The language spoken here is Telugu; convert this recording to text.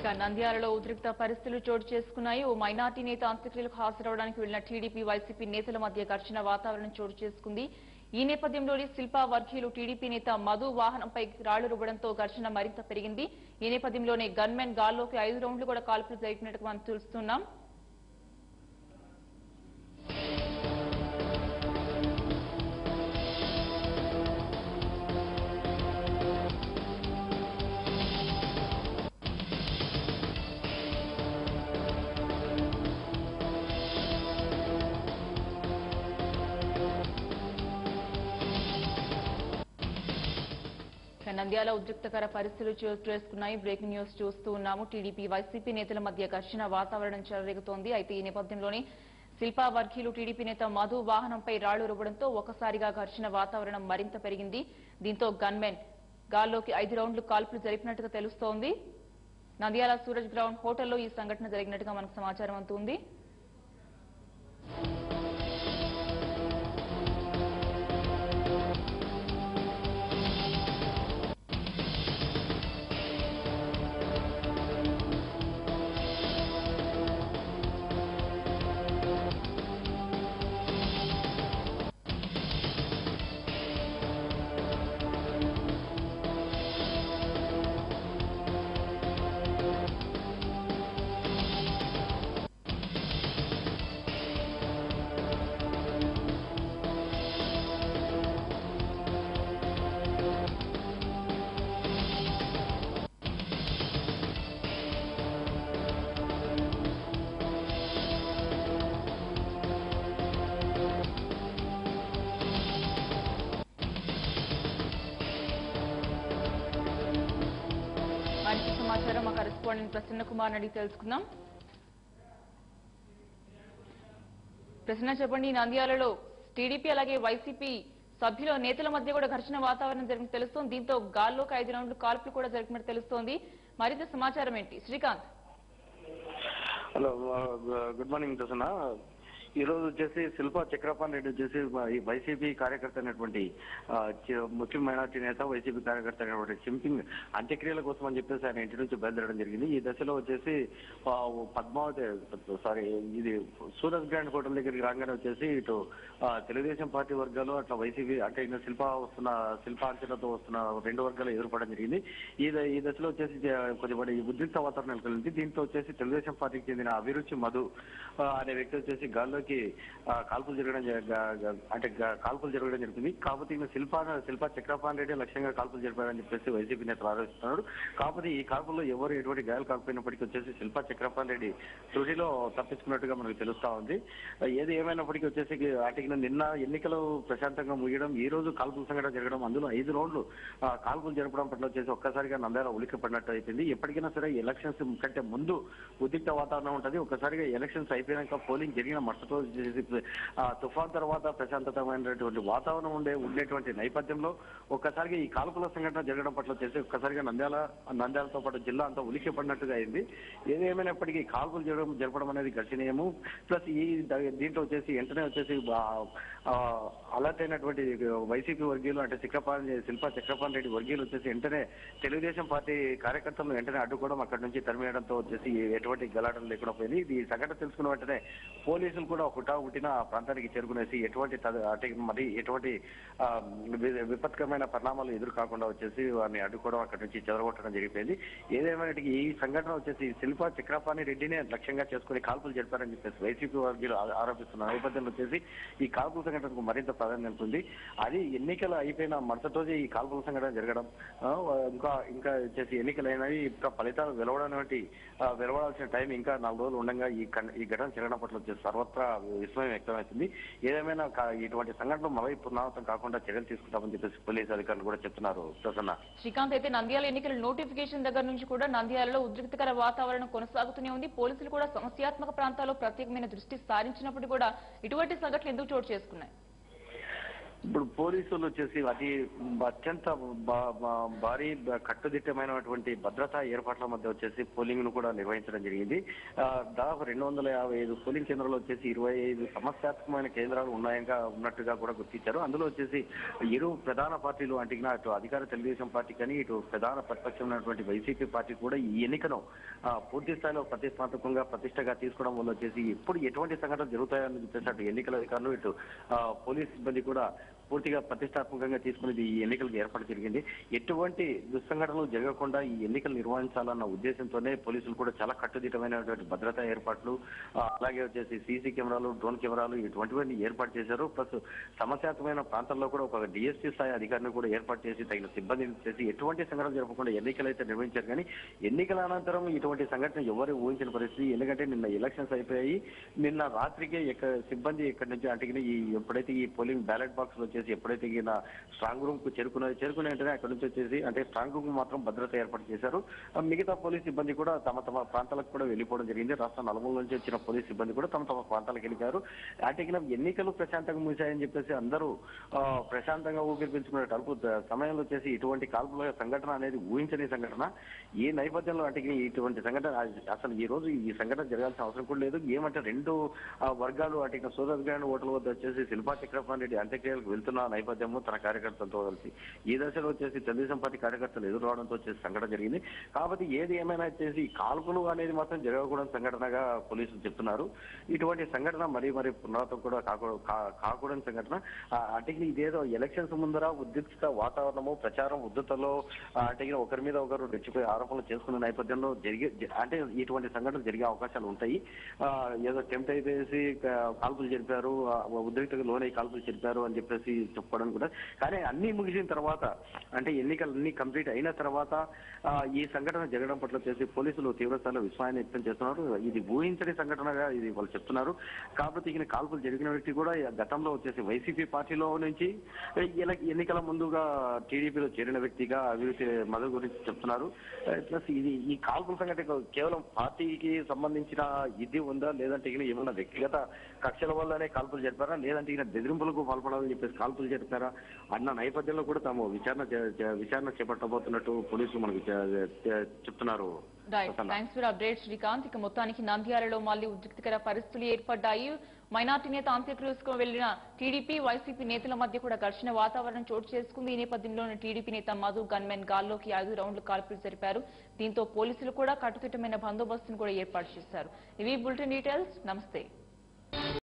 ఇక నంద్యాలలో ఉద్రిక్త పరిస్థితులు చోటు చేసుకున్నాయి ఓ మైనార్టీ నేత అంత్యక్రియలకు హాజరవడానికి వెళ్లిన టీడీపీ వైసీపీ నేతల మధ్య ఘర్షణ వాతావరణం చోటు చేసుకుంది ఈ నేపథ్యంలోని శిల్పా వర్గీయులు టీడీపీ నేత మధు వాహనంపై రాళ్లు రువ్వడంతో ఘర్షణ మరింత పెరిగింది ఈ నేపథ్యంలోనే గన్మెన్ గాల్లోకి ఐదు రౌండ్లు కూడా కాల్పులు జరిపినట్టుగా మనం చూస్తున్నాం ఇక నంద్యాల ఉద్రిక్తకర పరిస్థితులు చోటు చేసుకున్నాయి బ్రేకింగ్ న్యూస్ చూస్తూ ఉన్నాము టీడీపీ వైసీపీ నేతల మధ్య ఘర్షణ వాతావరణం చెలరేగుతోంది అయితే ఈ నేపథ్యంలోనే శిల్పా వర్గీయులు టీడీపీ నేత మధు వాహనంపై రాళ్లు రువ్వడంతో ఒకసారిగా ఘర్షణ వాతావరణం మరింత పెరిగింది దీంతో గన్మెన్ గాల్లోకి ఐదు రౌండ్లు కాల్పులు జరిపినట్టుగా తెలుస్తోంది నంద్యాల సూరజ్ గ్రౌండ్ హోటల్లో ఈ సంఘటన జరిగినట్టుగా మనకు సమాచారం అందుతుంది మరింత సమాచారం మా కరెస్పాండెంట్ ప్రసన్న కుమార్ అడిగి తెలుసుకుందాం ప్రసన్న చెప్పండి నంద్యాలలో టీడీపీ అలాగే వైసీపీ సభ్యుల నేతల మధ్య కూడా ఘర్షణ వాతావరణం జరిగిన తెలుస్తోంది దీంతో గాల్లోకి ఐదు రౌండ్లు కాల్పులు కూడా జరిగినట్టు తెలుస్తోంది మరింత సమాచారం ఏంటి Srikanth hello good morning Prasanna ఈ రోజు వచ్చేసి శిల్పా చక్రపాణి రెడ్డి వచ్చేసి ఈ వైసీపీ కార్యకర్త అయినటువంటి ఆ, చి- ముస్లిం మైనార్టీ నేత వైసీపీ కార్యకర్త అయినటువంటి చింపింగ్ అంత్యక్రియల కోసం అని చెప్పేసి ఆయన ఇంటి నుంచి బయలుదేరడం జరిగింది ఈ దశలో వచ్చేసి ఆ, పద్మావతి సారీ ఇది సూరజ్ గ్రాండ్ హోటల్ దగ్గరికి రాగానే వచ్చేసి ఇటు ఆ, తెలుగుదేశం పార్టీ వర్గాలు అట్లా వైసీపీ అంటే ఇంకా శిల్పా వస్తున్న శిల్పా అంచనాతో వస్తున్న రెండు వర్గాలు ఎదురుపడడం జరిగింది ఈ ద- ఈ దశలో వచ్చేసి జ- కొద్దిగా ఈ ఉద్రిక్త వాతావరణం నెలకొంది దీంతో వచ్చేసి తెలుగుదేశం పార్టీకి చెందిన అభిరుచి మధు ఆ, అనే వ్యక్తి వచ్చేసి గాల్లోకి ఆ, కాల్పులు జరగడం జ- గ- గ- అంటే గ- కాల్పులు జరగడం జరుగుతుంది కాకపోతే ఈయన శిల్పా శిల్పా చక్రపాణి రెడ్డి లక్ష్యంగా కాల్పులు జరిపారని చెప్పేసి వైసీపీ నేతలు ఆరోపిస్తున్నారు కాకపోతే ఈ కాల్పుల్లో ఎవరు ఎటువంటి గాయాలు కాకపోయినప్పటికీ వచ్చేసి శిల్పా చక్రపాణి రెడ్డి త్రుటిలో తప్పించుకున్నట్టుగా మనకు తెలుస్తా ఉంది ఏది ఏమైనప్పటికీ వచ్చేసి వాటికి నిన్న ఎన్నికలు ప్రశాంతంగా ముగియడం ఈ రోజు కాల్పుల సంఘటన జరగడం అందులో ఐదు రౌండ్లు ఆ, కాల్పులు జరపడం పట్ల వచ్చేసి ఒక్కసారిగా నంద్యాల ఉలిక్కి పడినట్టు అయిపోయింది ఎప్పటికైనా సరే ఎలక్షన్స్ కంటే ముందు ఉద్రిక్త వాతావరణం ఉంటుంది ఒక్కసారిగా ఎలక్షన్స్ అయిపోయాక పోలింగ్ జరిగిన మరుసటి రోజు చేసి, ఆ, తుఫాన్ తర్వాత ప్రశాంతతమైనటువంటి వాతావరణం ఉండే ఉండేటువంటి నేపథ్యంలో ఒక్కసారిగా ఈ కాల్పుల సంఘటన జరగడం పట్ల వచ్చేసి ఒక్కసారిగా నంద్యాల నంద్యాలతో పాటు జిల్లా అంతా ఉలిక్కి పడినట్టుగా అయింది ఏదేమైనప్పటికీ కాల్పులు జరగడం జరపడం అనేది గర్శనీయము ప్లస్ ఈ ద- దీంట్లో వచ్చేసి వెంటనే వచ్చేసి అలర్ట్ అయినటువంటి వైసీపీ వర్గీయులు అంటే చక్రపాణి శిల్పా చక్రపాణి రెడ్డి వర్గీయులు వచ్చేసి వెంటనే తెలుగుదేశం పార్టీ కార్యకర్తలను వెంటనే అడ్డుకోవడం అక్కడి నుంచి తరిమేయడంతో వచ్చేసి ఎటువంటి గలాటలు లేకుండా పోయింది ఇది ఈ సంఘటన తెలుసుకున్న వెంటనే పోలీసులు కూడా హుటా హుటిన ఆ ప్రాంతానికి చేరుకునేసి ఎటువంటి తద- అంటే మరి ఎటువంటి ఆ, వి- విపత్కరమైన పరిణామాలు ఎదురు కాకుండా వచ్చేసి వారిని అడ్డుకోవడం అక్కడి నుంచి చెదరగొట్టడం జరిగిపోయింది ఏదేమైనటికీ ఈ సంఘటన వచ్చేసి శిల్పా చక్రపాణి రెడ్డినే లక్ష్యంగా చేసుకుని కాల్పులు జరిపారని చెప్పేసి వైసీపీ వర్గీయులు ఆ- ఆరోపిస్తున్న నేపథ్యంలో వచ్చేసి ఈ కాల్పుల సంఘటనకు మరింత ప్రాధాన్యత ఉంది అది ఎన్నికలు అయిపోయిన మరుసటి రోజే ఈ కాల్పుల సంఘటన జరగడం ఆ, ఇంకా ఇంకా వచ్చేసి ఎన్నికలు అయినవి ఇంకా ఫలితాలు వెలువడడం వంటి ఆ, వెలువడాల్సిన టైం ఇంకా నాలుగు రోజులు ఉండగా ఈ కన్- ఈ ఘటన జరగడం పట్ల వచ్చేసి సర్వత్రా విస్మయం వ్యక్తమవుతుంది ఏదేమైనా కా- ఇటువంటి సంఘటనలు మరై పునరావృతం కాకుండా చర్యలు తీసుకుంటామని చెప్పేసి పోలీసు అధికారులు కూడా చెప్తున్నారు ప్రసన్న శ్రీకాంత్ అయితే నంద్యాల ఎన్నికల నోటిఫికేషన్ దగ్గర నుంచి కూడా నంద్యాలలో ఉద్రిక్తకర వాతావరణం కొనసాగుతూనే ఉంది పోలీసులు కూడా సమస్యాత్మక ప్రాంతాల్లో ప్రత్యేకమైన దృష్టి సారించినప్పుడు కూడా ఇటువంటి సంఘటనలు ఎందుకు చోటు చేసుకున్నాయి ఇప్పుడు పోలీసులు వచ్చేసి అది అత్యంత బా- బా- భారీ బ- కట్టుదిట్టమైనటువంటి భద్రతా ఏర్పాట్ల మధ్య వచ్చేసి పోలింగ్ ను కూడా నిర్వహించడం జరిగింది ఆ, దాదాపు రెండు వందల యాభై ఐదు పోలింగ్ కేంద్రాలు వచ్చేసి ఇరవై ఐదు సమస్యాత్మకమైన కేంద్రాలు ఉన్నాయంగా ఉన్నట్టుగా కూడా గుర్తించారు అందులో వచ్చేసి ఇరు ప్రధాన పార్టీలు అంటే అటు అధికార తెలుగుదేశం పార్టీ కానీ ఇటు ప్రధాన ప్రతిపక్షం ఉన్నటువంటి వైసీపీ పార్టీ కూడా ఈ ఎన్నికను ఆ, పూర్తి స్థాయిలో ప్రతిష్టాత్మకంగా ప్రతిష్టగా తీసుకోవడం వల్ల వచ్చేసి ఎప్పుడు ఎటువంటి సంఘటనలు జరుగుతాయని చెప్పేసి అటు ఎన్నికల అధికారులు ఇటు ఆ, పోలీస్ సిబ్బంది కూడా పూర్తిగా ప్రతిష్టాత్మకంగా తీసుకునేది ఈ ఎన్నికలకు ఏర్పాటు జరిగింది ఎటువంటి దుస్సంఘటనలు జరగకుండా ఈ ఎన్నికలు నిర్వహించాలన్న ఉద్దేశంతోనే పోలీసులు కూడా చాలా కట్టుదిట్టమైనటువంటి భద్రతా ఏర్పాట్లు ఆ, అలాగే వచ్చేసి సీసీ కెమెరాలు డ్రోన్ కెమెరాలు ఇటువంటివన్నీ ఏర్పాటు చేశారు ప్లస్ సమస్యాత్మకమైన ప్రాంతాల్లో కూడా ఒక డిఎస్పీ స్థాయి అధికారిని కూడా ఏర్పాటు చేసి తగిన సిబ్బందిని చేసి ఎటువంటి సంఘటన జరగకుండా ఎన్నికలు అయితే నిర్వహించారు కానీ ఎన్నికల అనంతరం ఇటువంటి సంఘటన ఎవరు ఊహించిన పరిస్థితి ఎందుకంటే నిన్న ఎలక్షన్స్ అయిపోయాయి నిన్న రాత్రికే ఎక్క సిబ్బంది ఎక్కడి నుంచి అంటే ఈ ఎప్పుడైతే ఈ పోలింగ్ బ్యాలెట్ బాక్స్ వచ్చేసి ఎప్పుడైతే ఈయన స్ట్రాంగ్ రూమ్ కు చేరుకున్నది చేరుకునే వెంటనే అక్కడి నుంచి వచ్చేసి అంటే స్ట్రాంగ్ రూమ్ మాత్రం భద్రత ఏర్పాటు చేశారు ఆ మిగతా పోలీస్ సిబ్బంది కూడా తమ తమ ప్రాంతాలకు కూడా వెళ్ళిపోవడం జరిగింది రాష్ట్ర నలుమూల నుంచి వచ్చిన పోలీస్ సిబ్బంది కూడా తమ తమ ప్రాంతాలకు వెళ్ళిపోయారు అంటే ఇక ఎన్నికలు ప్రశాంతంగా ముగిశాయని చెప్పేసి అందరూ ఆ, ప్రశాంతంగా ఊపిరి పీల్చుకునే టలుపు ద- సమయంలో వచ్చేసి ఇటువంటి కాల్పుల సంఘటన అనేది ఊహించని సంఘటన ఈ నేపథ్యంలో అంటే ఇటువంటి సంఘటన అ- అసలు ఈ రోజు ఈ సంఘటన జరగాల్సిన అవసరం కూడా లేదు ఏమంటే రెండు ఆ, వర్గాలు అంటే ఇక సోదరుగాని ఓట్ల వద్ద వచ్చేసి శిల్పా చక్రపాణి రెడ్డి అంత్యక్రియలకు వెళ్తున్న నేపథ్యము తన కార్యకర్తలతో కలిసి ఈ దశలో వచ్చేసి తెలుగుదేశం పార్టీ కార్యకర్తలు ఎదురు రావడంతో వచ్చేసి సంఘటన జరిగింది కాబట్టి ఏది ఏమైనా వచ్చేసి ఈ కాల్పులు అనేది మాత్రం జరగకూడని సంఘటనగా పోలీసులు చెప్తున్నారు ఇటువంటి సంఘటన మరీ మరి పునరావృతం కూడా కాకూ- కా- కాకూడని సంఘటన ఆ, అంటే ఇదేదో ఎలక్షన్స్ ముందర ఉద్రిక్త వాతావరణము ప్రచారం ఉద్ధృతలో ఆ, అంటే ఇక ఒకరి మీద ఒకరు రెచ్చిపోయి ఆరోపణలు చేసుకున్న నేపథ్యంలో జరిగే జ- అంటే ఇటువంటి సంఘటనలు జరిగే అవకాశాలు ఉంటాయి ఆ, ఏదో టెంప్ట్ అయిపోయేసి కా- కాల్పులు జరిపారు ఆ, ఉద్రిక్తకు లోనై కాల్పులు జరిపారు అని చెప్పేసి చెప్పుకోవడం కూడా కానీ అన్ని ముగిసిన తర్వాత అంటే ఎన్నికలు అన్ని కంప్లీట్ అయిన తర్వాత ఆ, ఈ సంఘటన జరగడం పట్ల చేసి పోలీసులు తీవ్రస్థాయిలో విస్మయాన్ని వ్యక్తం చేస్తున్నారు ఇది ఊహించని సంఘటనగా ఇది వాళ్ళు చెప్తున్నారు కాబట్టి ఇక కాల్పులు జరిగిన వ్యక్తి కూడా గతంలో వచ్చేసి వైసీపీ పార్టీలో నుంచి ఎల- ఎన్నికల ముందుగా టీడీపీలో చేరిన వ్యక్తిగా అభివృద్ధి మధు గురించి చెప్తున్నారు ప్లస్ ఇది ఈ కాల్పుల సంఘటన కేవలం పార్టీకి సంబంధించిన ఇది ఉందా లేదంటే ఈయన ఏమన్నా వ్యక్తిగత కక్షల వల్లనే కాల్పులు జరిపారా లేదంటే ఈయన బెదిరింపులకు పాల్పడాలని చెప్పేసి కాల్పులు జరిపారా అన్న నేపథ్యంలో కూడా తాము విచారణ చే- చే- విచారణ చేపట్టబోతున్నట్టు పోలీసులు మనకు చె- చె- చెప్తున్నారు right Prasanna. Thanks for update Srikanth ఇక మొత్తానికి నంద్యాలలో మళ్లీ ఉద్రిక్తకర పరిస్థితులు ఏర్పడ్డాయి మైనార్టీ నేత అంత్యక్రియకు వెళ్లిన టీడీపీ వైసీపీ నేతల మధ్య కూడా ఘర్షణ వాతావరణం చోటు చేసుకుంది ఈ నేపథ్యంలోనే టీడీపీ నేత మధు గన్మెన్ గాల్లోకి ఐదు రౌండ్లు కాల్పులు జరిపారు దీంతో పోలీసులు కూడా కట్టుదిట్టమైన బందోబస్తును కూడా ఏర్పాటు చేశారు ఇవి బులెటిన్ డీటెయిల్స్ నమస్తే